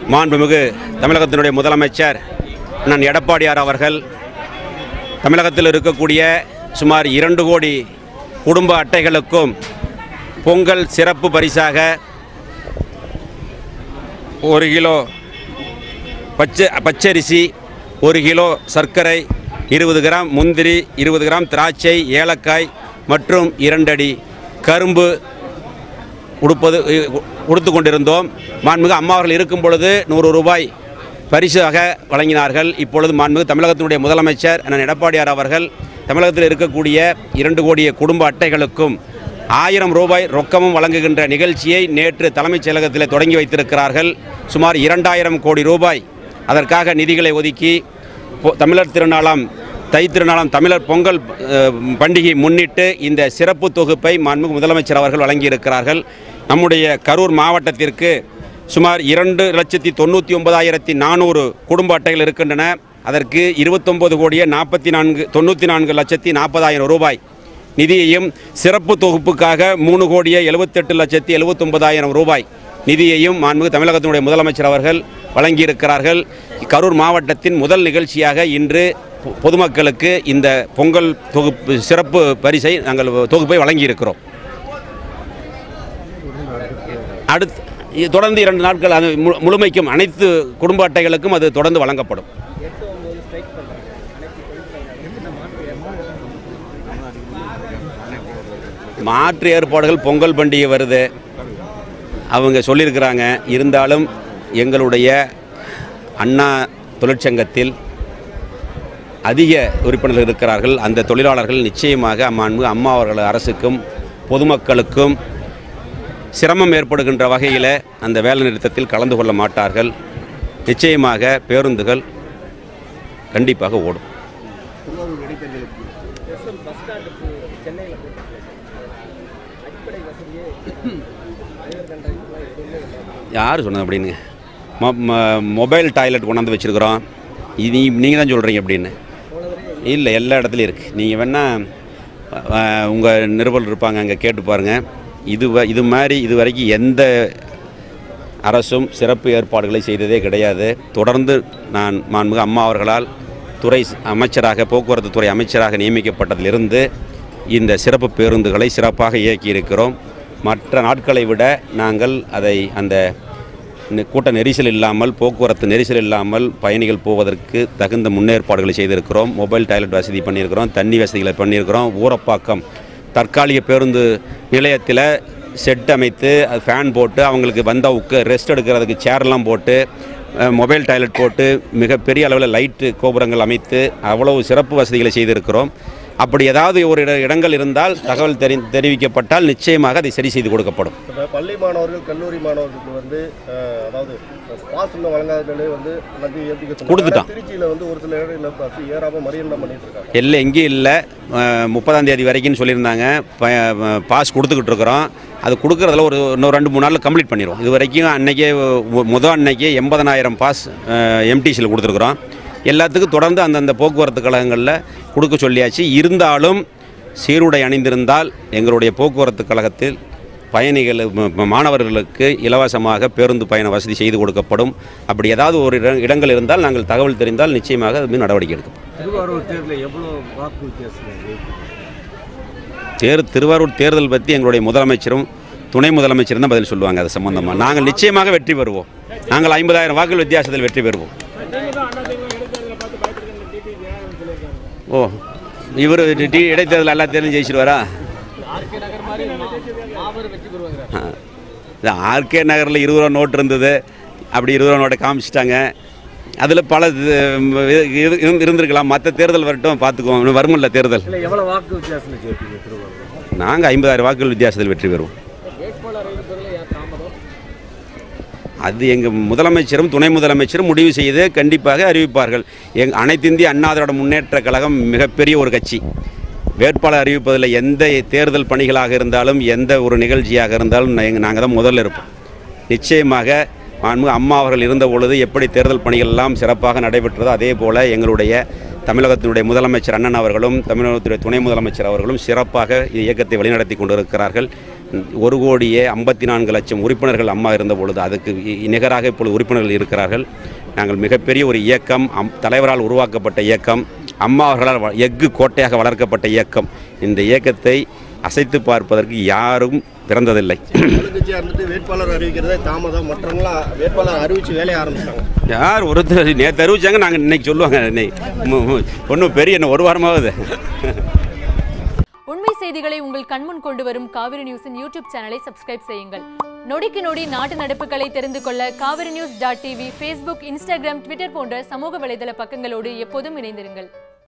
மாண்புமிகு தமிழகத்தினுடைய முதலமைச்சர் அண்ணன் எடப்பாடியார் அவர்கள் தமிழகத்தில் இருக்கக்கூடிய சுமார் இரண்டு கோடி குடும்ப அட்டைகளுக்கும் பொங்கல் சிறப்பு பரிசாக ஒரு கிலோ பச்சை பச்சரிசி ஒரு கிலோ சர்க்கரை இருபது கிராம் முந்திரி இருபது கிராம் திராட்சை ஏலக்காய் மற்றும் இரண்டடி கரும்பு உடுப்பது உடுத்து கொண்டிருந்தோம் மாண்புமிகு அம்மா அவர்கள் இருக்கும் பொழுது நூறு ரூபாய் பரிசாக வழங்கினார்கள் இப்பொழுது மாண்புமிகு தமிழகத்தினுடைய முதலமைச்சர் அண்ணன் எடப்பாடியார் அவர்கள் தமிழகத்தில் இருக்கக்கூடிய இரண்டு கோடிய குடும்ப அட்டைகளுக்கும் ஆயிரம் ரூபாய் ரொக்கமும் வழங்குகின்ற நிகழ்ச்சியை நேற்று தலைமைச் செயலகத்தில் தொடங்கி வைத்திருக்கிறார்கள் சுமார் இரண்டாயிரம் கோடி ரூபாய் அதற்காக நிதிகளை ஒதுக்கி பொ- தமிழர் திருநாளாம் தை திருநாளாம் தமிழர் பொங்கல் அஹ், பண்டிகை முன்னிட்டு இந்த சிறப்பு தொகுப்பை மாண்புமிகு முதலமைச்சர் அவர்கள் வழங்கியிருக்கிறார்கள் நம்முடைய கரூர் மாவட்டத்திற்கு சுமார் இரண்டு லட்சத்தி தொண்ணூற்றி ஒன்பதாயிரத்தி நானூறு குடும்ப அட்டைகள் இருக்கின்றன அதற்கு இருபத்தொம்பது கோடியே நாற்பத்தி நான்கு தொண்ணூற்றி நான்கு லட்சத்தி நாற்பதாயிரம் ரூபாய் நிதியையும் சிறப்பு தொகுப்புக்காக மூணு கோடியே எழுபத்தெட்டு லட்சத்தி எழுபத்தொன்பதாயிரம் ரூபாய் நிதியையும் மாண்புமிகு தமிழகத்தினுடைய முதலமைச்சர் அவர்கள் வழங்கியிருக்கிறார்கள் கரூர் மாவட்டத்தின் முதல் நிகழ்ச்சியாக இன்று பொ- பொதுமக்களுக்கு இந்த பொங்கல் தொகுப்பு சிறப்பு பரிசை நாங்கள் தொகுப்பை வழங்கியிருக்கிறோம் அடுத்து இது தொடர்ந்து இரண்டு நாட்கள் அது மு- முழுமைக்கும் அனைத்து குடும்ப அட்டைகளுக்கும் அது தொடர்ந்து வழங்கப்படும் மாற்று ஏற்பாடுகள் பொங்கல் பண்டிகை வருது அவங்க சொல்லியிருக்கிறாங்க இருந்தாலும் எங்களுடைய அண்ணா தொழிற்சங்கத்தில் அதிக உறுப்பினர்கள் இருக்கிறார்கள் அந்த தொழிலாளர்கள் நிச்சயமாக அம்மாண்பு அம்மா அவர்கள் அரசுக்கும் பொதுமக்களுக்கும் சிரமம் ஏற்படுகின்ற வகையில் அந்த வேலை நிறுத்தத்தில் கலந்து கொள்ள மாட்டார்கள் நிச்சயமாக பேருந்துகள் கண்டிப்பாக ஓடும் யார் சொன்னது அப்படின்னு மொ ம- மொபைல் டாய்லெட் கொண்டாந்து வச்சுருக்குறோம் இது நீங்கள் தான் சொல்கிறீங்க அப்படின்னு இல்லை எல்லா இடத்துலையும் இருக்குது நீங்கள் வேணால் உங்கள் நிருபர் இருப்பாங்க அங்கே கேட்டு பாருங்கள் இது வ- இது மாதிரி இது வரைக்கும் எந்த அரசும் சிறப்பு ஏற்பாடுகளை செய்ததே கிடையாது தொடர்ந்து நான் மாண்புமிகு அம்மா அவர்களால் துறை ஸ்- அமைச்சராக போக்குவரத்து துறை அமைச்சராக நியமிக்கப்பட்டதிலிருந்து இந்த சிறப்பு பேருந்துகளை சிறப்பாக இயக்கியிருக்கிறோம் மற்ற நாட்களை விட நாங்கள் அதை அந்த நெ- கூட்ட நெரிசல் இல்லாமல் போக்குவரத்து நெரிசல் இல்லாமல் பயணிகள் போவதற்கு தகுந்த முன்னேற்பாடுகளை செய்திருக்கிறோம் மொபைல் டாய்லெட் வசதி பண்ணியிருக்கிறோம் தண்ணி வசதிகளை பண்ணியிருக்கிறோம் ஊரப்பாக்கம் தற்காலிக பேருந்து நிலையத்தில் செட் அமைத்து அது ஃபேன் போட்டு அவங்களுக்கு வந்தால் உட்க ரெஸ்ட் எடுக்கிறதுக்கு சேர்லாம் போட்டு அஹ், மொபைல் டாய்லெட் போட்டு மிகப்பெரிய அளவில் லைட்டு கோபுரங்கள் அமைத்து அவ்வளவு சிறப்பு வசதிகளை செய்திருக்கிறோம் அப்படி ஏதாவது ஒரு இட இடங்கள் இருந்தால் தகவல் தெரி தெரிவிக்கப்பட்டால் நிச்சயமாக அதை சரி செய்து கொடுக்கப்படும் இப்போ பள்ளி மாணவர்கள் கல்லூரி மாணவர்களுக்கு வந்து அஹ், அதாவது பாஸ் இன்னும் வழங்காத நிலையை வந்து எல்லாத்தையும் ஏற்றிக்க சொன்னாங்க. கொடுத்துட்டான். ஆனா திருச்சியில் வந்து ஒரு சில இடங்களில் பஸ் ஏறாமல் மறியல் பண்ணிட்டு இருக்காங்க இல்லை எங்கேயும் இல்லை முப்பதாம் தேதி வரைக்கும்னு சொல்லியிருந்தாங்க ப- பாஸ் கொடுத்துக்கிட்டு இருக்கிறோம் அது கொடுக்குறதுல ஒரு இன்னும் ரெண்டு மூணு நாளில் கம்ப்ளீட் பண்ணிடுவோம் இது வரைக்கும் அன்னைக்கே மு- முதல் அன்னைக்கே எண்பதனாயிரம் பாஸ் எம்டிசியில் கொடுத்துருக்குறோம் எல்லாத்துக்கும் தொடர்ந்து அந்தந்த போக்குவரத்து கழகங்களில் கொடுக்க சொல்லியாச்சு இருந்தாலும் சீருடை அணிந்திருந்தால் எங்களுடைய போக்குவரத்து கழகத்தில் பயணிகள் ம- ம- மாணவர்களுக்கு இலவசமாக பேருந்து பயண வசதி செய்து கொடுக்கப்படும் அப்படி ஏதாவது ஒரு இட- இடங்கள் இருந்தால் நாங்கள் தகவல் தெரிந்தால் நிச்சயமாக அது மீது நடவடிக்கை எடுக்கப்படும் திருவாரூர் தேர்தலில் எவ்வளோ வாக்கு வித்தியாசம் ஜெயிக்கும் தேர் திருவாரூர் தேர்தல் பற்றி எங்களுடைய முதலமைச்சரும் துணை முதலமைச்சரும் தான் பதில் சொல்லுவாங்க அது சம்பந்தமாக நாங்கள் நிச்சயமாக வெற்றி பெறுவோம் நாங்கள் ஐம்பதாயிரம் வாக்குகள் வித்தியாசத்தில் வெற்றி பெறுவோம் ஓ இவர் டி இடைத்தேர்தல் எல்லா தேர்தலும் ஜெயிச்சிருவாரா ஆர்கே நகரில் இருபது ரூபா நோட்டு இருந்தது அப்படி இருபது ரூபா நோட்டை காமிச்சிட்டாங்க அதில் பல இது, இது- இருந்து- இருந்திருக்கலாம் மற்ற தேர்தல் வரட்டும் பார்த்துக்குவோம் இன்னும் வருமில்ல தேர்தல் இல்லை எவ்வளோ வாக்கு வித்தியாசம் ஜெயிப்பீங்க திருவாரூர் நாங்கள் ஐம்பதாயிரம் வாக்குகள் வித்தியாசத்தில் வெற்றி பெறுவோம் அது எங்கள் முதலமைச்சரும் துணை முதலமைச்சரும் முடிவு செய்து கண்டிப்பாக அறிவிப்பார்கள் எங் அனைத்து இந்திய அண்ணா திராவிட முன்னேற்ற கழகம் மிகப்பெரிய ஒரு கட்சி வேட்பாளர் அறிவிப்பதில் எந்த தேர்தல் பணிகளாக இருந்தாலும் எந்த ஒரு நிகழ்ச்சியாக இருந்தாலும் நாங்கள் தான் முதல்ல இருப்போம் நிச்சயமாக மாண்பு அம்மா அவர்கள் இருந்த பொழுது எப்படி தேர்தல் பணிகள் எல்லாம் சிறப்பாக நடைபெற்றதோ அதே போல் எங்களுடைய தமிழகத்தினுடைய முதலமைச்சர் அண்ணன் அவர்களும் தமிழகத்துடைய துணை முதலமைச்சர் அவர்களும் சிறப்பாக இந்த இயக்கத்தை வழிநடத்தி கொண்டிருக்கிறார்கள் ஒரு கோடியே ஐம்பத்தி நான்கு லட்சம் உறுப்பினர்கள் அம்மா இருந்த பொழுது அதுக்கு இ- நிகராக இப்பொழுது உறுப்பினர்கள் இருக்கிறார்கள் நாங்கள் மிகப்பெரிய ஒரு இயக்கம் அம் தலைவரால் உருவாக்கப்பட்ட இயக்கம் அம்மா அவர்களால் வ- எஃகு கோட்டையாக வளர்க்கப்பட்ட இயக்கம் இந்த இயக்கத்தை அசைத்து பார்ப்பதற்கு யாரும் பிறந்ததில்லை ஆளுங்கட்சியாக இருந்துட்டு வேட்பாளர் அறிவிக்கிறதே தாமதம் மற்றவங்களாம் வேட்பாளர் அறிவிச்சு வேலையை ஆரம்பிச்சிட்டாங்க யார் ஒருத்தர் நேற்று அறிவிச்சாங்க நாங்கள் இன்னைக்கு சொல்லுவாங்க இன்னைக்கு ஒன்றும் பெரிய என்ன ஒரு வாரமாகுது உண்மை செய்திகளை உங்கள் கண்முன் கொண்டு வரும் காவிரி நியூஸின் யூடியூப் சேனலை சப்ஸ்கிரைப் செய்யுங்கள் நொடிக்கு நொடி நாட்டு நடப்புகளை தெரிந்து கொள்ள Kaveri news dot TV Facebook Instagram Twitter போன்ற சமூக வலைதள பக்கங்களோடு எப்போதும் இணைந்திருங்கள்